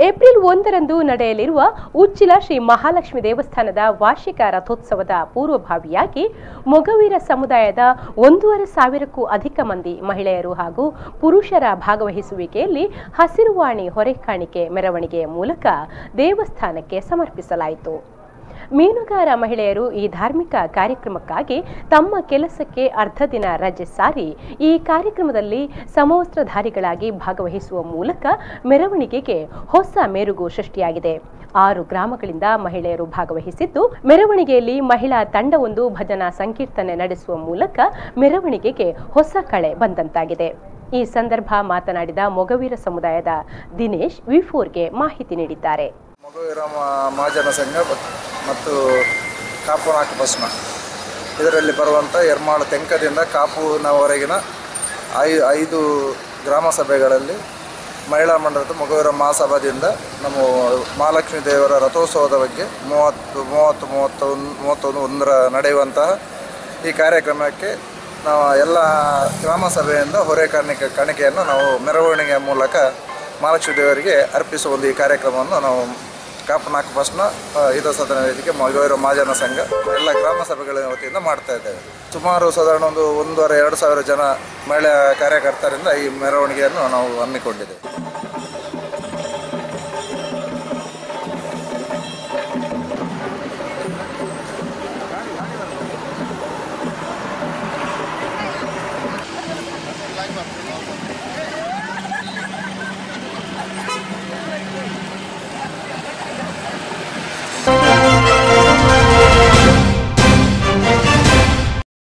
April ಒಂದರಂದು ನಡೆಯಲಿರುವ ಉಚ್ಚಿಲ ಶ್ರೀ ಮಹಾಲಕ್ಷ್ಮಿ ದೇವಸ್ಥಾನದ ವಾರ್ಷಿಕ ರಥೋತ್ಸವದ ಪೂರ್ವಭಾವಿಯಾಗಿ ಮೊಗವೀರ ಸಮುದಾಯದ ಒಂದೂವರೆ ಸಾವಿರಕ್ಕೂ ಅಧಿಕ ಮಂದಿ ಮಹಿಳೆಯರು ಹಾಗೂ ಪುರುಷರ ಭಾಗವಹಿಸುವಿಕೆಯಲ್ಲಿ ಹಸಿರುವಾಣಿ ಹೊರೆಕಾಣಿಕೆ ಮೆರವಣಿಗೆಯ ಮೂಲಕ ದೇವಸ್ಥಾನಕ್ಕೆ ಸಮರ್ಪಿಸಲಾಯಿತು ಮೀನುಗಾರ ಮಹಿಳೆಯರು ಈ ಧಾರ್ಮಿಕ ಕಾರ್ಯಕ್ರಮಕ್ಕಾಗಿ ತಮ್ಮ ಕೆಲಸಕ್ಕೆ ಅರ್ಧ ದಿನ ರಜೆ ಸಾರಿ ಈ ಕಾರ್ಯಕ್ರಮದಲ್ಲಿ ಸಮವಸ್ತ್ರಧಾರಿಗಳಾಗಿ ಭಾಗವಹಿಸುವ ಮೂಲಕ ಮೆರವಣಿಗೆಗೆ ಹೊಸ ಮೆರುಗು ಸೃಷ್ಟಿಯಾಗಿದೆ ಆರು ಗ್ರಾಮಗಳಿಂದ ಮಹಿಳೆಯರು ಭಾಗವಹಿಸಿದ್ದು ಮೆರವಣಿಗೆಯಲ್ಲಿ ಮಹಿಳಾ ತಂಡವೊಂದು ಭಜನಾ ಸಂಕೀರ್ತನೆ ನಡೆಸುವ ಮೂಲಕ ಮೆರವಣಿಗೆಗೆ ಹೊಸ ಕಳೆ ಬಂದಂತಾಗಿದೆ ಈ ಸಂದರ್ಭ ಮಾತನಾಡಿದ ಮೊಗವೀರ ಸಮುದಾಯದ ದಿನೇಶ್ ವಿಫೋರ್ಗೆ ಮಾಹಿತಿ ನೀಡಿದ್ದಾರೆ ಮಗುವಿರ ಮಹಾಜನ ಸಂಘ ಮತ್- ಮತ್ತು ಕಾಪುನಾಕು ಭಸ್ಮ ಇದರಲ್ಲಿ ಬರುವಂಥ ಎರ್ಮಾಳು ತೆಂಕದಿಂದ ಕಾಪುನವರೆಗಿನ ಐ ಐದು ಗ್ರಾಮ ಸಭೆಗಳಲ್ಲಿ ಮಹಿಳಾ ಮಂಡಲದ ಮಗುವಿರ ಮಹಾಸಭಾದಿಂದ ನಮ್ಮ ಮಹಾಲಕ್ಷ್ಮೀ ದೇವರ ರಥೋತ್ಸವದ ಬಗ್ಗೆ ಮೂವತ್ತು ಮೂವತ್ತು ಮೂವತ್ತೊಂದು ಮೂವತ್ತೊಂದು ಒಂದರ ನಡೆಯುವಂತಹ ಈ ಕಾರ್ಯಕ್ರಮಕ್ಕೆ ನಾವು ಎಲ್ಲ ಗ್ರಾಮ ಸಭೆಯಿಂದ ಹೊರೆ ಕಾಣಿಕೆ ಕಾಣಿಕೆಯನ್ನು ನಾವು ಮೆರವಣಿಗೆಯ ಮೂಲಕ ಮಹಾಲಕ್ಷ್ಮೀ ದೇವರಿಗೆ ಅರ್ಪಿಸುವ ಒಂದು ಈ ಕಾರ್ಯಕ್ರಮವನ್ನು ನಾವು ಕಾಪನಾಕ್ ಫಸ್ಟ್ನ ಇದು ಸದನ ವೇದಿಕೆ ಮಗವೀರ ಮಹಾಜನ ಸಂಘ ಎಲ್ಲ ಗ್ರಾಮ ಸಭೆಗಳ ವತಿಯಿಂದ ಮಾಡ್ತಾ ಇದ್ದೇವೆ ಸುಮಾರು ಸಾಧಾರಣ ಒಂದು ಒಂದೂವರೆ ಎರಡು ಸಾವಿರ ಜನ ಮಹಿಳಾ ಕಾರ್ಯಕರ್ತರಿಂದ ಈ ಮೆರವಣಿಗೆಯನ್ನು ನಾವು ಹಮ್ಮಿಕೊಂಡಿದ್ದೇವೆ